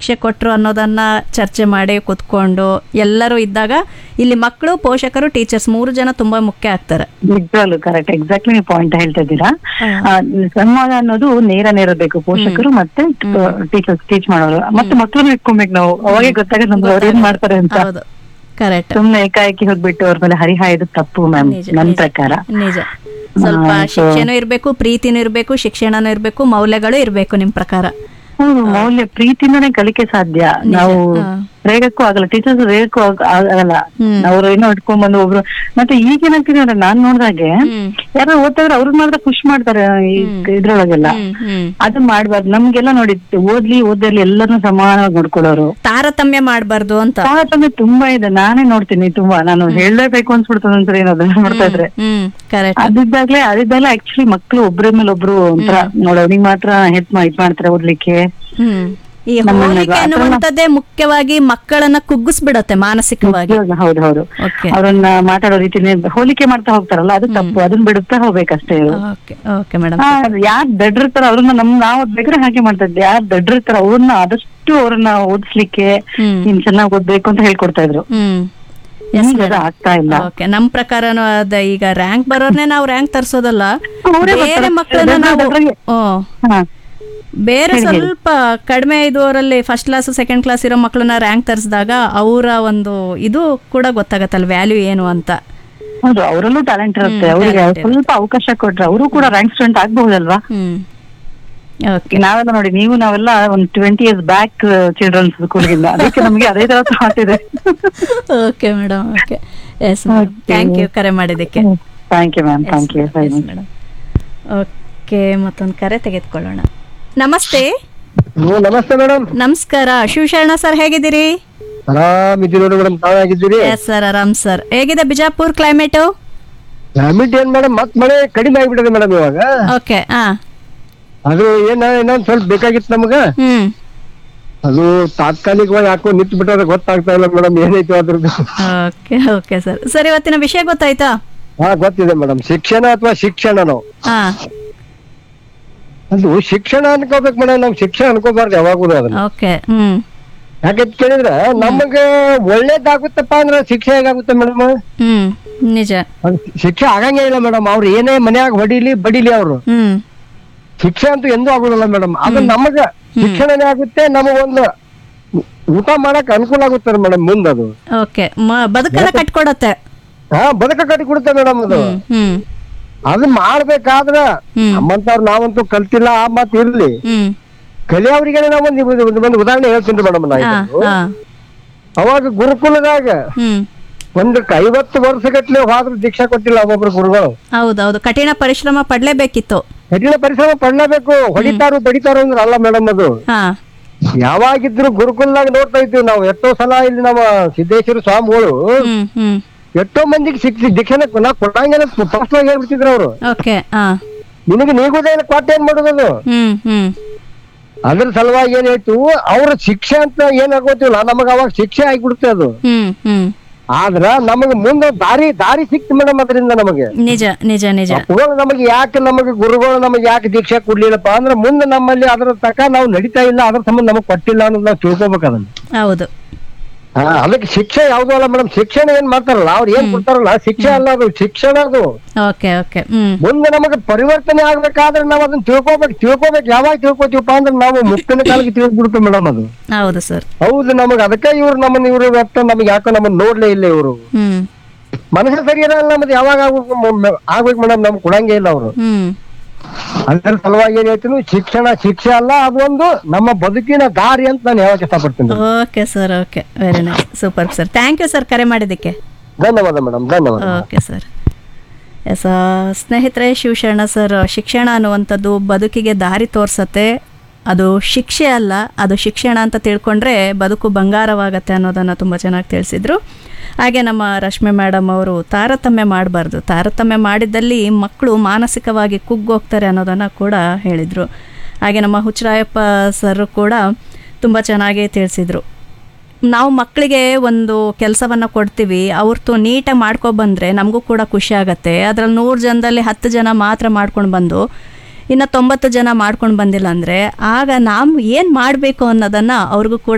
ಶಿಕ್ಷೆ ಕೊಟ್ಟರು ಅನ್ನೋದನ್ನ ಚರ್ಚೆ ಮಾಡಿ ಕೂತ್ಕೊಂಡು ಎಲ್ಲರೂ ಇದ್ದಾಗ ಇಲ್ಲಿ ಮಕ್ಕಳು ಪೋಷಕರು ಟೀಚರ್ಸ್ ಮೂರು ಜನ ತುಂಬಾ ಮುಖ್ಯ ಆಗ್ತಾರೆ ನಿಜವಾಗ್ಲು ಕರೆಕ್ಟ್ ಎಕ್ಸಾಕ್ಟ್ಲಿ ನೀವು ಪಾಯಿಂಟ್ ಹೇಳ್ತಾ ಇದ್ದೀರಾ ಹಾ. ಆ, ಸಂವಾದ ಅನ್ನೋದು ನೇರನೇ ಇರಬೇಕು ಪೋಷಕರು ಮತ್ತೆ ಟೀಚರ್ಸ್ ಟೀಚ್ ಮಾಡೋರು ಮತ್ತೆ ಮಕ್ಕಳನ್ನ ಇಟ್ಕೊಬೇಕು ನಾವು ಅವಾಗೆ ಗೊತ್ತಾಗುತ್ತೆ ನಮ್ಗೆ ಅವ್ರು ಏನ್ ಮಾಡ್ತಾರೆ ಅಂತ ಹೌದು ಕರೆಕ್ಟ್ ಸುಮ್ನೆ ಏಕಾಏಕಿ ಹೋಗ್ಬಿಟ್ಟು ಅವ್ರ ಮೇಲೆ ಹರಿಹಾಯ್ದು ತಪ್ಪು ಮ್ಯಾಮ್ ನಿಜ, ನನ್ ನಿಜ. ಪ್ರಕಾರ ನಿಜ ಸ್ವಲ್ಪ ಹಾ, so- ಶಿಕ್ಷೆನೂ ಇರಬೇಕು ಪ್ರೀತಿನೂ ಇರಬೇಕು ಶಿಕ್ಷಣನೂ ಇರಬೇಕು ಮೌಲ್ಯಗಳು ಇರಬೇಕು ನಿಮ್ ಪ್ರಕಾರ ಹೌದು ಮೌಲ್ಯ ಪ್ರೀತಿಯಿಂದನೇ ಕಲಿಕೆ ಸಾಧ್ಯ ನಾವು ಹಾ. ರೇಗಕ್ಕೂ ಆಗಲ್ಲ ಟೀಚರ್ಸ್ ರೇಗಕ್ಕೂ ಆಗ- ಆಗಲ್ಲ ಹ್ಮ್. ಅವ್ರು ಏನೋ ಇಟ್ಕೊಂಡ್ ಬಂದು ಒಬ್ರು ಮತ್ತೆ ಈಗೇನಾಗ್ತಿದೆ ಅಂದ್ರೆ ನಾನ್ ನೋಡ್ದಾಗೆ ಹ್ಮ್ ಯಾರೋ ಓದ್ತಾದ್ರೆ ಅವ್ರನ್ನ ಮಾತ್ರ ಖುಷಿ ಮಾಡ್ತಾರೆ ಈ ಇದ್ರೊಳಗೆಲ್ಲ ಹ್ಮ್ ಹ್ಮ್ ಅದು ಮಾಡ್ಬಾರ್ದು ನಮ್ಗೆಲ್ಲ ನೋಡಿ ಓದ್ಲಿ ಓದಿರ್ಲಿ ಎಲ್ಲರನ್ನೂ ಸಮಾನವಾಗಿ ನೋಡ್ಕೊಳ್ಳೋರು ತಾರತಮ್ಯ ಮಾಡಬಾರ್ದು ಅಂತ ತಾರತಮ್ಯ ತುಂಬಾ ಇದೆ ನಾನೇ ನೋಡ್ತೀನಿ ತುಂಬಾ ನಾನು ಹೇಳಲೇಬೇಕು ಅನ್ಸ್ಬಿಡ್ತದೆ ಒಂದ್ಸರಿ ಏನದನ್ನ ನೋಡ್ತಾ ಇದ್ರೆ ಹ್ಮ್ ಕರೆಕ್ಟ್ ಅದಿದ್ದಾಗ್ಲೇ ಅದಿದ್ದಾಗಲೇ ಆಕ್ಚುಲಿ ಮಕ್ಳು ಒಬ್ರ ಮೇಲೆ ಒಬ್ರು ಒಂಥರ ನೋಡ ಅವ್ನಿಗೆ ಮಾತ್ರ ಹೆತ್ ಮಾ ಇದ್ ಮಾಡ್ತಾರೆ ಓದ್ಲಿಕ್ಕೆ ಹ್ಮ್ ಈ ನಮ್ಮನ್ನ ಹೋಲಿಕೆ ಆ ಥರ ಅನ್ನುವಂಥದ್ದೇ ಮುಖ್ಯವಾಗಿ ಮಕ್ಕಳನ್ನ ಕುಗ್ಗಿಸ್ಬಿಡತ್ತೆ ಮಾನಸಿಕವಾಗಿ ನಿಜವಾಗ್ಲೂ ಹೌದು ಹೌದು ಓಕೆ ಅವ್ರನ್ನ ಮಾತಾಡೋ ರೀತಿನೇ ಹೋಲಿಕೆ ಮಾಡ್ತಾ ಹೋಗ್ತಾರಲ್ಲ ಅದು ತಪ್ಪು ಅದನ್ನ ಬಿಡುತ್ತಾ ಹೋಗ್ಬೇಕಷ್ಟೇ ಇವ್ರು. ಓಕೆ ಓಕೆ ಮೇಡಮ್ ಹಾ ಯಾರ್ ದಡ್ರಿರ್ತಾರ ಅವ್ರನ್ನ ನಮ್ ನಾವ್ ಬೇಕಾದ್ರೆ ಹಾಗೆ ಮಾಡ್ತಾ ಇದ್ದೆ ಯಾರ್ ದಡ್ರಿರ್ತಾರ ಅವ್ರನ್ನ ಆದಷ್ಟು ಅವ್ರನ್ನ ಓದಿಸ್ಲಿಕ್ಕೆ ಹ್ಮ್ ನೀನ್ ಚೆನ್ನಾಗ್ ಓದ್ಬೇಕು ಅಂತ ಹೇಳ್ಕೊಡ್ತಾ ಇದ್ರು ಹ್ಮ್ ಈಗ ಅದು ಆಗ್ತಾ ಇಲ್ಲ ಓಕೆ ನಮ್ ಪ್ರಕಾರನೂ ಅದ ಈಗ ರ್ಯಾಂಕ್ ಬರೋರ್ನೇ ನಾವು ರ್ಯಾಂಕ್ ತರ್ಸೋದಲ್ಲ ಅವ್ರೇ ಬೇರೆ ಬರ್ತಾರೆ. ಮಕ್ಕಳನ್ನ ನಾವು ದೊಡ್ಡವ್ರಿಗೆ- ಓ ಹಾ ಬೇರೆ ಸ್ವಲ್ಪ ಕಡಿಮೆ ಇದುವರಲ್ಲಿ ಫಸ್ಟ್ ಕ್ಲಾಸ್ ಸೆಕೆಂಡ್ ಕ್ಲಾಸ್ ಇರೋ ಮಕ್ಕಳನ್ನ ರ್ಯಾಂಕ್ ತರಿಸಿದಾಗ ಅವರ ಒಂದು ಇದು ಕೂಡ ಗೊತ್ತಾಗತ್ತಲ್ಲ ವ್ಯಾಲ್ಯೂ ಏನು ಅಂತ ಹೌದು ಅವರಲ್ಲೂ ಟ್ಯಾಲೆಂಟ್ ಇರುತ್ತೆ ಅವ್ರಿಗೆ ಸ್ವಲ್ಪ ಅವಕಾಶ ಕೊಟ್ರೆ ಅವರು ಕೂಡ ರ್ಯಾಂಕ್ ಸ್ಟೂಡೆಂಟ್ ಆಗ್ಬಹುದಲ್ವಾ ಹ್ಮ್ ಓಕೆ ನಾವೆಲ್ಲ ನೋಡಿ ನೀವು ನಾವೆಲ್ಲ ಒಂದ್ ಟ್ವೆಂಟಿ ಇಯರ್ಸ್ ಬ್ಯಾಕ್ ಚಿಲ್ಡ್ರನ್ಸ್ ಸ್ಕೂಲ್ಗಿಂದ ಅದಕ್ಕೆ ನಮ್ಗೆ ಅದೇ ತರ ಥಾಟ್ ಇದೆ okay madam okay yes thank you ಕರೆ ಮಾಡಿದ್ದಕ್ಕೆ thank you ma'am thank you madam okay ಮತ್ತೊಂದು ಕರೆ ತೆಗೆದುಕೊಳ್ಳೋಣ ನಮಸ್ತೆ ಹ್ಮ್ ನಮಸ್ತೆ ಮೇಡಮ್ ನಮಸ್ಕಾರ ಶಿವಶರಣ ಸರ್ ಹೇಗಿದ್ದೀರಿ ಆರಾಮಿದ್ದೀರಿ ನೋಡಿ ಮೇಡಮ್ ತಾವಾಗಿದ್ದೀರಿ ಎಸ್ ಸರ್ ಆರಾಮ್ ಸರ್ ಹೇಗಿದೆ ಬಿಜಾಪುರ್ ಕ್ಲೈಮೇಟು ಕ್ಲೈಮೇಟ್ ಏನ್ ಮೇಡಮ್ ಮತ್ ಮಳೆ ಕಡಿಮೆ ಆಗಿಬಿಟ್ಟಿದೆ ಮೇಡಮ್ ಇವಾಗ ಓಕೆ ಹಾ ಅದು ಏನ ಇನ್ನೊಂದ್ ಸ್ವಲ್ಪ ಬೇಕಾಗಿತ್ತು ನಮಗ ಹ್ಮ್ ಅದು ತಾತ್ಕಾಲಿಕವಾಗಿ ಯಾಕೋ ನಿಂತು ಬಿಟ್ಟರೆ ಗೊತ್ತಾಗ್ತಾ ಇಲ್ಲ ಮೇಡಮ್ ಏನೈತೆ ಅದ್ರದ್ದು ಓಕೆ ಓಕೆ ಸರ್ ಸರ್ ಇವತ್ತಿನ ವಿಷಯ ಗೊತ್ತಾಯ್ತಾ ಹಾ ಗೊತ್ತಿದೆ ಮೇಡಮ್ ಶಿಕ್ಷಣ ಅಥವಾ ಶಿಕ್ಷಣನೋ ಹಾ ಅದು ಶಿಕ್ಷಣ ಅನ್ಕೋಬೇಕು ಮೇಡಮ್ ನಾವು ಶಿಕ್ಷಣ ಅನ್ಕೋಬಾರ್ದು ಯಾವಾಗೂ ಅದನ್ನ ಓಕೆ ಹ್ಮ್ ಯಾಕಂತ ಕೇಳಿದ್ರೆ ನಮಗೆ ಒಳ್ಳೇದಾಗುತ್ತಪ್ಪ ಅಂದ್ರೆ ಶಿಕ್ಷೆ ಹೇಗಾಗುತ್ತೆ ಮೇಡಮ್ ಹ್ಮ್ ನಿಜ ಶಿಕ್ಷೆ ಆಗಂಗೇ ಇಲ್ಲ ಮೇಡಮ್ ಅವ್ರು ಏನೇ ಮನ್ಯಾಗ ಹೊಡಿಲಿ ಬಡಿಲಿ ಅವರು ಹ್ಮ್ ಶಿಕ್ಷೆ ಅಂತೂ ಎಂದೂ ಆಗುದಿಲ್ಲ ಮೇಡಮ್ ಅದು ನಮಗ ಶಿಕ್ಷಣನೇ ಆಗುತ್ತೆ ನಮಗೊಂದು ಊಟ ಮಾಡಕ್ ಅನುಕೂಲ ಆಗುತ್ತೆ ಮೇಡಮ್ ಮುಂದದು ಓಕೆ ಬದುಕನ್ನ ಕಟ್ಕೊಡತ್ತೆ ಹಾ ಬದುಕ ಕಟ್ಟಿ ಕೊಡುತ್ತೆ ಮೇಡಮ್ ಅದು ಹ್ಮ್ ಹ್ಮ್ ಅದು ಮಾಡ್ಬೇಕಾದ್ರ ಹ್ಮ್. ನಮ್ಮಂತವ್ರು ನಾವಂತೂ ಕಲ್ತಿಲ್ಲ ಆ ಮಾತು ಇರ್ಲಿ ಹ್ಮ್ ಕಲಿಯವ್ರಿಗೆ ನಾವು ಒಂದು ಒಂದು- ಒಂದು ಉದಾಹರಣೆ ಹೇಳ್ತೀನಿ ಮೇಡಮ್ ನಾ ಹಾ ಇದು. ಹಾ ಅವಾಗ ಗುರುಕುಲದಾಗ ಹ್ಮ್ ಒಂದಕ್ಕೆ ಐವತ್ತು ವರ್ಷಗಟ್ಲೆ ಹೋದ್ರು ದೀಕ್ಷಾ ಕೊಟ್ಟಿಲ್ಲ ಒಬ್ಬೊಬ್ರು ಗುರುಗಳು ಹೌದೌದು ಕಠಿಣ ಪರಿಶ್ರಮ ಪಡ್ಲೇಬೇಕಿತ್ತು ಕಠಿಣ ಪರಿಶ್ರಮ ಪಡ್ಲೇಬೇಕು ಹೊಡಿತಾರು ಬಡಿತಾರು ಅಂದ್ರೆ ಅಲ್ಲ ಮೇಡಮ್ ಅದು ಹಾ ಯಾವಾಗಿದ್ರು ಗುರುಕುಲ್ನಾಗ ನೋಡ್ತಾ ಇದ್ವಿ ನಾವು ಎಷ್ಟೋ ಸಲ ಇಲ್ಲಿ ನಮ್ಮ ಸಿದ್ದೇಶ್ವರ ಸ್ವಾಮಿಗಳು ಹ್ಮ್ ಹ್ಮ್ ಎಷ್ಟೋ ಮಂದಿಗೆ ಶಿಕ್ಷ ದೀಕ್ಷೆನ ನಾ ಕೊಡಂಗಿಲ್ಲ ಪರ್ಸನಲ್ ಹೇಳ್ಬಿಟ್ಟಿದ್ರು ಅವರು ಓಕೆ ಹಾ ನಿನಗೆ ನೀಗುದೇ ಇಲ್ಲ ಕೊಟ್ಟ ಏನ್ ಮಾಡೋದು ಹ್ಮ್ ಹ್ಮ್ ಅದ್ರ ಸಲುವಾಗಿ ಏನಾಯ್ತು ಅವ್ರ ಶಿಕ್ಷೆ ಅಂತ ಏನ್ ಆಗೋತಿಲ್ಲ ನಮಗ ಅವಾಗ ಶಿಕ್ಷೆ ಆಗಿಬಿಡುತ್ತೆ ಅದು ಹ್ಮ್ ಹ್ಮ್ ಆದ್ರ ನಮಗ ಮುಂದೆ ದಾರಿ ದಾರಿ ಸಿಕ್ತು ಮೇಡಮ್ ಅದರಿಂದ ನಮಗೆ ನಿಜ ನಿಜ ನಿಜ ಅಪ್ಪಗಳು ನಮಗೆ ಯಾಕೆ ನಮಗೆ ಗುರುಗಳು ನಮಗೆ ಯಾಕೆ ದೀಕ್ಷೆ ಕೊಡ್ಲಿಲ್ಲಪ್ಪ ಅಂದ್ರೆ ಮುಂದೆ ನಮ್ಮಲ್ಲಿ ಅದ್ರ ತಕ ನಾವು ನಡೀತಾ ಇಲ್ಲ ಅದ್ರ ಸಂಬಂಧ ನಮಗ್ ಕೊಟ್ಟಿಲ್ಲ ಅನ್ನೋದು ನಾವು ತಿಳ್ಕೊಬೇಕು ಅದನ್ನ ಹೌದು ಹಾ, ಅದಕ್ಕೆ ಶಿಕ್ಷೆ ಯಾವ್ದು ಅಲ್ಲ ಮೇಡಮ್ ಶಿಕ್ಷಣ ಏನ್ ಮಾಡ್ತಾರಲ್ಲ ಅವ್ರು ಏನ್ ಕೊಡ್ತಾರಲ್ಲ ಶಿಕ್ಷೆ ಅಲ್ಲ ಅದು ಶಿಕ್ಷಣ ಅದು ಓಕೆ ಓಕೆ ಹ್ಮ್ ಮುಂದೆ ನಮಗೆ ಪರಿವರ್ತನೆ ಆಗ್ಬೇಕಾದ್ರೆ ನಾವು ಅದನ್ನ ತಿಳ್ಕೊಬೇಕು ತಿಳ್ಕೊಬೇಕು ಯಾವಾಗ ತಿಳ್ಕೊತೀವಪ್ಪ ಅಂದ್ರೆ ನಾವು ಮುಕ್ತಿನ ಕಾಲಕ್ಕೆ ತಿಳಿದ್ಬಿಡ್ತು ಮೇಡಮ್ ಅದು ಹೌದು ಸರ್ ಹೌದು ನಮಗ್ ಅದಕ್ಕೆ ಇವ್ರು ನಮ್ಮನ್ನ ಇವ್ರು ವ್ಯಕ್ತ ನಮ್ಗೆ ಯಾಕೋ ನಮ್ಮನ್ನ ನೋಡ್ಲೇ ಇಲ್ಲ ಇವರು ಹ್ಮ್ ಮನುಷ್ಯ ಸರಿ ಇರಲ್ಲ ನಮ್ದು ಯಾವಾಗ ಆಗ್ಬೇಕು ಆಗ್ಬೇಕು ಮೇಡಮ್ ನಮ್ಗೆ ಕೊಡಂಗೇ ಇಲ್ಲ ಅವರು ಹ್ಮ್ ಅದ್ರ ಸಲುವಾಗಿ ಏನಾಯ್ತು ಶಿಕ್ಷಣ ಶಿಕ್ಷೆ ಅಲ್ಲ ಅದೊಂದು ನಮ್ಮ ಬದುಕಿನ ದಾರಿ ಅಂತ ನಾನು ಹೇಳಕ್ ಇಷ್ಟಪಡ್ತೀನಿ okay sir okay very nice super sir thank you sir ಕರೆ ಮಾಡಿದ್ದಕ್ಕೆ ಧನ್ಯವಾದ ಮೇಡಮ್ ಧನ್ಯವಾದ ಓಕೆ ಸರ್ ಎಸ್ ಸ್ನೇಹಿತರೆ ಶಿವಶರಣ ಸರ್ ಶಿಕ್ಷಣ ಅನ್ನುವಂಥದ್ದು ಬದುಕಿಗೆ ದಾರಿ ತೋರ್ಸತ್ತೆ ಅದು ಶಿಕ್ಷೆ ಅಲ್ಲ ಅದು ಶಿಕ್ಷಣ ಅಂತ ತಿಳ್ಕೊಂಡ್ರೆ ಬದುಕು ಬಂಗಾರವಾಗತ್ತೆ ಅನ್ನೋದನ್ನು ತುಂಬ ಚೆನ್ನಾಗಿ ತಿಳಿಸಿದ್ರು ಹಾಗೆ ನಮ್ಮ ರಶ್ಮಿ ಮೇಡಮ್ ಅವರು ತಾರತಮ್ಯ ಮಾಡಬಾರ್ದು ತಾರತಮ್ಯ ಮಾಡಿದ್ದಲ್ಲಿ ಮಕ್ಕಳು ಮಾನಸಿಕವಾಗಿ ಕುಗ್ಗೋಗ್ತಾರೆ ಅನ್ನೋದನ್ನು ಕೂಡ ಹೇಳಿದರು ಹಾಗೆ ನಮ್ಮ ಹುಚ್ಚರಾಯಪ್ಪ ಸರ್ ಕೂಡ ತುಂಬ ಚೆನ್ನಾಗಿ ತಿಳಿಸಿದರು ನಾವು ಮಕ್ಕಳಿಗೆ ಒಂದು ಕೆಲಸವನ್ನು ಕೊಡ್ತೀವಿ ಅವ್ರದ್ದು ನೀಟಾಗಿ ಮಾಡ್ಕೊಬಂದ್ರೆ ನಮಗೂ ಕೂಡ ಖುಷಿ ಆಗತ್ತೆ ಅದ್ರಲ್ಲಿ ನೂರು ಜನದಲ್ಲಿ ಹತ್ತು ಜನ ಮಾತ್ರ ಮಾಡ್ಕೊಂಡು ಬಂದು ಇನ್ನು ತೊಂಬತ್ತು ಜನ ಮಾಡ್ಕೊಂಡು ಬಂದಿಲ್ಲ ಅಂದರೆ ಆಗ ನಾವು ಏನು ಮಾಡಬೇಕು ಅನ್ನೋದನ್ನು ಅವ್ರಿಗೂ ಕೂಡ